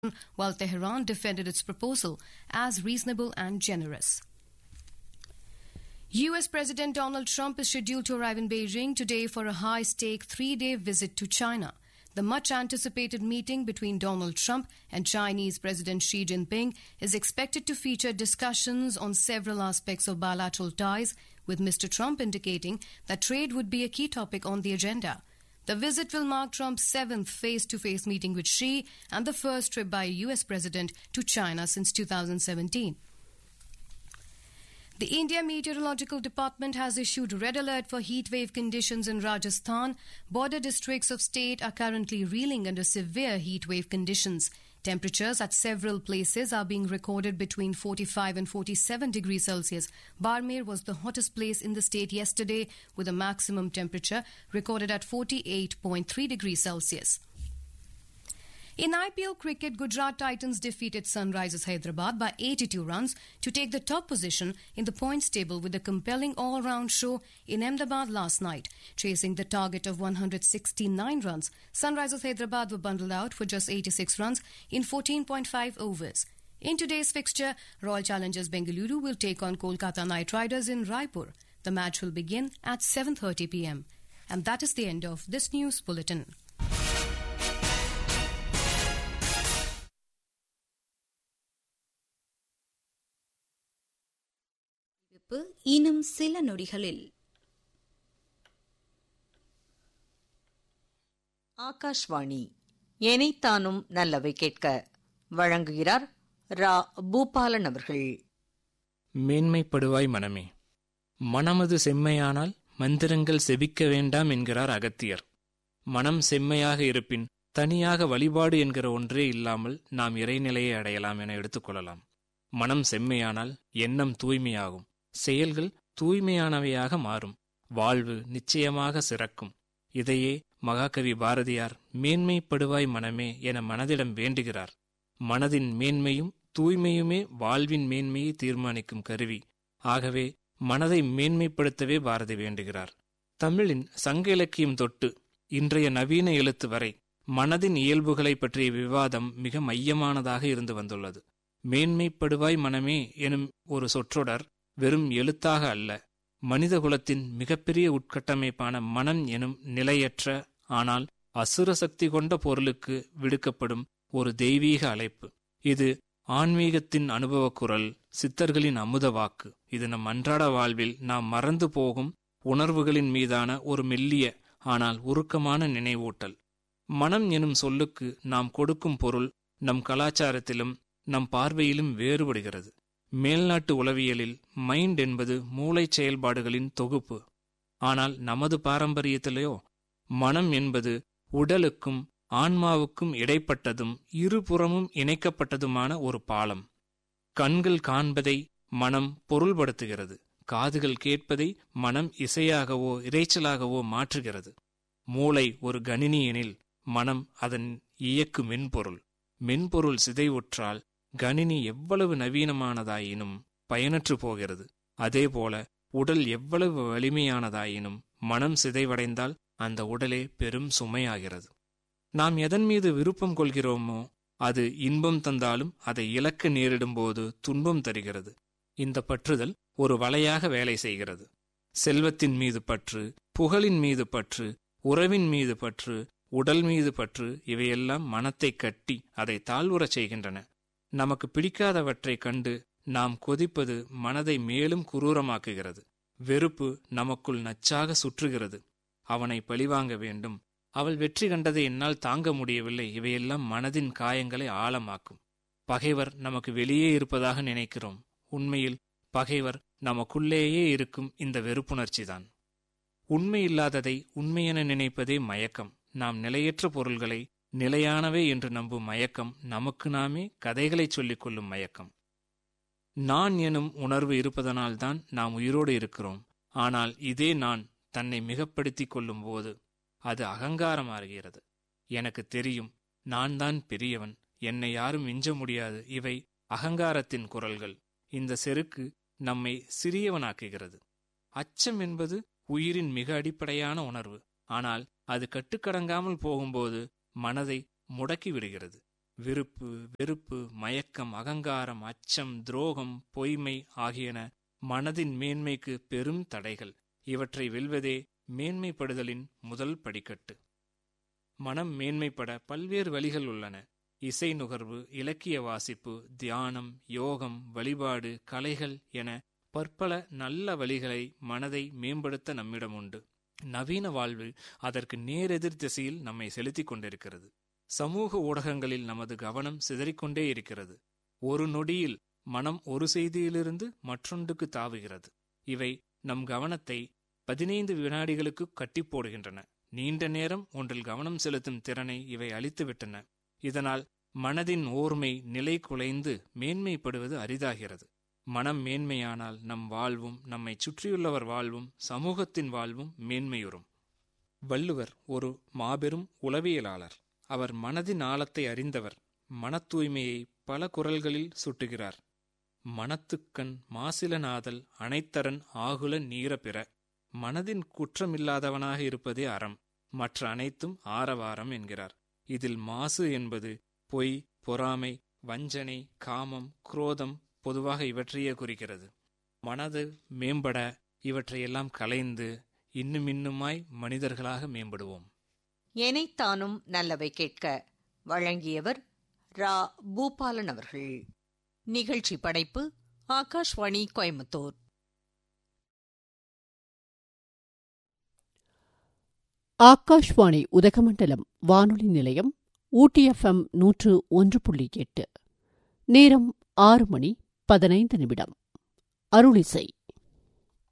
while Tehran defended its proposal as reasonable and generous. US President Donald Trump is scheduled to arrive in Beijing today for a high stake three day visit to China. The much anticipated meeting between Donald Trump and Chinese President Xi Jinping is expected to feature discussions on several aspects of bilateral ties, with Mr. Trump indicating that trade would be a key topic on the agenda. The visit will mark Trump's seventh face to face meeting with Xi and the first trip by a US president to China since 2017. The India Meteorological Department has issued red alert for heat wave conditions in Rajasthan. Border districts of state are currently reeling under severe heat wave conditions. Temperatures at several places are being recorded between 45 and 47 degrees Celsius. Barmer was the hottest place in the state yesterday with a maximum temperature recorded at 48.3 degrees Celsius. In IPL cricket, Gujarat Titans defeated Sunrisers Hyderabad by 82 runs to take the top position in the points table with a compelling all-round show in Ahmedabad last night. Chasing the target of 169 runs, Sunrisers Hyderabad were bundled out for just 86 runs in 14.5 overs. In today's fixture, Royal Challengers Bengaluru will take on Kolkata Knight Riders in Raipur. The match will begin at 7:30 p.m. And that is the end of this news bulletin. அறிவிப்பு இன்னும் சில நொடிகளில் ஆகாஷ்வாணி எனைத்தானும் நல்லவை கேட்க வழங்குகிறார் ரா பூபாலன் அவர்கள் மேன்மைப்படுவாய் மனமே மனமது செம்மையானால் மந்திரங்கள் செபிக்க வேண்டாம் என்கிறார் அகத்தியர் மனம் செம்மையாக இருப்பின் தனியாக வழிபாடு என்கிற ஒன்றே இல்லாமல் நாம் இறைநிலையை அடையலாம் என எடுத்துக்கொள்ளலாம் மனம் செம்மையானால் எண்ணம் தூய்மையாகும் செயல்கள் தூய்மையானவையாக மாறும் வாழ்வு நிச்சயமாக சிறக்கும் இதையே மகாகவி பாரதியார் மேன்மைப்படுவாய் மனமே என மனதிடம் வேண்டுகிறார் மனதின் மேன்மையும் தூய்மையுமே வாழ்வின் மேன்மையை தீர்மானிக்கும் கருவி ஆகவே மனதை மேன்மைப்படுத்தவே பாரதி வேண்டுகிறார் தமிழின் சங்க இலக்கியம் தொட்டு இன்றைய நவீன எழுத்து வரை மனதின் இயல்புகளை பற்றிய விவாதம் மிக மையமானதாக இருந்து வந்துள்ளது மேன்மைப்படுவாய் மனமே எனும் ஒரு சொற்றொடர் வெறும் எழுத்தாக அல்ல மனிதகுலத்தின் மிகப்பெரிய உட்கட்டமைப்பான மனம் எனும் நிலையற்ற ஆனால் அசுர சக்தி கொண்ட பொருளுக்கு விடுக்கப்படும் ஒரு தெய்வீக அழைப்பு இது ஆன்மீகத்தின் அனுபவக் குரல் சித்தர்களின் அமுத வாக்கு இது நம் அன்றாட வாழ்வில் நாம் மறந்து போகும் உணர்வுகளின் மீதான ஒரு மெல்லிய ஆனால் உருக்கமான நினைவூட்டல் மனம் எனும் சொல்லுக்கு நாம் கொடுக்கும் பொருள் நம் கலாச்சாரத்திலும் நம் பார்வையிலும் வேறுபடுகிறது மேல்நாட்டு உளவியலில் மைண்ட் என்பது மூளை செயல்பாடுகளின் தொகுப்பு ஆனால் நமது பாரம்பரியத்திலேயோ மனம் என்பது உடலுக்கும் ஆன்மாவுக்கும் இடைப்பட்டதும் இருபுறமும் இணைக்கப்பட்டதுமான ஒரு பாலம் கண்கள் காண்பதை மனம் பொருள்படுத்துகிறது காதுகள் கேட்பதை மனம் இசையாகவோ இறைச்சலாகவோ மாற்றுகிறது மூளை ஒரு கணினி எனில் மனம் அதன் இயக்கு மென்பொருள் மென்பொருள் சிதைவுற்றால் கணினி எவ்வளவு நவீனமானதாயினும் பயனற்று போகிறது அதேபோல உடல் எவ்வளவு வலிமையானதாயினும் மனம் சிதைவடைந்தால் அந்த உடலே பெரும் சுமையாகிறது நாம் எதன் மீது விருப்பம் கொள்கிறோமோ அது இன்பம் தந்தாலும் அதை இழக்க நேரிடும்போது துன்பம் தருகிறது இந்த பற்றுதல் ஒரு வலையாக வேலை செய்கிறது செல்வத்தின் மீது பற்று புகழின் மீது பற்று உறவின் மீது பற்று உடல் மீது பற்று இவையெல்லாம் மனத்தை கட்டி அதை தாழ்வுறச் செய்கின்றன நமக்கு பிடிக்காதவற்றைக் கண்டு நாம் கொதிப்பது மனதை மேலும் குரூரமாக்குகிறது வெறுப்பு நமக்குள் நச்சாக சுற்றுகிறது அவனை பழிவாங்க வேண்டும் அவள் வெற்றி கண்டதை என்னால் தாங்க முடியவில்லை இவையெல்லாம் மனதின் காயங்களை ஆழமாக்கும் பகைவர் நமக்கு வெளியே இருப்பதாக நினைக்கிறோம் உண்மையில் பகைவர் நமக்குள்ளேயே இருக்கும் இந்த வெறுப்புணர்ச்சிதான் உண்மையில்லாததை உண்மையென நினைப்பதே மயக்கம் நாம் நிலையற்ற பொருள்களை நிலையானவை என்று நம்பும் மயக்கம் நமக்கு நாமே கதைகளைச் சொல்லிக் கொள்ளும் மயக்கம் நான் எனும் உணர்வு இருப்பதனால்தான் நாம் உயிரோடு இருக்கிறோம் ஆனால் இதே நான் தன்னை மிகப்படுத்திக் கொள்ளும் போது அது அகங்காரமாகிறது எனக்கு தெரியும் நான் தான் பெரியவன் என்னை யாரும் மிஞ்ச முடியாது இவை அகங்காரத்தின் குரல்கள் இந்த செருக்கு நம்மை சிறியவனாக்குகிறது அச்சம் என்பது உயிரின் மிக அடிப்படையான உணர்வு ஆனால் அது கட்டுக்கடங்காமல் போகும்போது மனதை முடக்கி விடுகிறது விருப்பு வெறுப்பு மயக்கம் அகங்காரம் அச்சம் துரோகம் பொய்மை ஆகியன மனதின் மேன்மைக்கு பெரும் தடைகள் இவற்றை வெல்வதே மேன்மைப்படுதலின் முதல் படிக்கட்டு மனம் மேன்மைப்பட பல்வேறு வழிகள் உள்ளன இசை நுகர்வு இலக்கிய வாசிப்பு தியானம் யோகம் வழிபாடு கலைகள் என பற்பல நல்ல வழிகளை மனதை மேம்படுத்த நம்மிடம் உண்டு நவீன வாழ்வு அதற்கு நேரெதிர் திசையில் நம்மை செலுத்திக் கொண்டிருக்கிறது சமூக ஊடகங்களில் நமது கவனம் சிதறிக்கொண்டே இருக்கிறது ஒரு நொடியில் மனம் ஒரு செய்தியிலிருந்து மற்றொன்றுக்கு தாவுகிறது இவை நம் கவனத்தை பதினைந்து வினாடிகளுக்கு கட்டி போடுகின்றன நீண்ட நேரம் ஒன்றில் கவனம் செலுத்தும் திறனை இவை அளித்துவிட்டன இதனால் மனதின் ஓர்மை நிலை குலைந்து மேன்மைப்படுவது அரிதாகிறது மனம் மேன்மையானால் நம் வாழ்வும் நம்மை சுற்றியுள்ளவர் வாழ்வும் சமூகத்தின் வாழ்வும் மேன்மையுறும் வள்ளுவர் ஒரு மாபெரும் உளவியலாளர் அவர் மனதின் ஆழத்தை அறிந்தவர் மன தூய்மையை பல குரல்களில் சுட்டுகிறார் மனத்துக்கண் மாசிலநாதல் அனைத்தரன் ஆகுல நீர பிற மனதின் குற்றமில்லாதவனாக இருப்பதே அறம் மற்ற அனைத்தும் ஆரவாரம் என்கிறார் இதில் மாசு என்பது பொய் பொறாமை வஞ்சனை காமம் குரோதம் பொதுவாக இவற்றையே குறிக்கிறது மனது மேம்பட இவற்றையெல்லாம் கலைந்து இன்னும் இன்னுமாய் மனிதர்களாக மேம்படுவோம் எனைத்தானும் நல்லவை கேட்க வழங்கியவர் ரா பூபாலன் அவர்கள் நிகழ்ச்சி படைப்பு ஆகாஷ்வாணி கோயம்புத்தூர் ஆகாஷ்வாணி உதகமண்டலம் வானொலி நிலையம் ஊட்டி எஃப்எம் நூற்று ஒன்று புள்ளி எட்டு நேரம் ஆறு மணி பதினைந்து நிமிடம் அருளிசை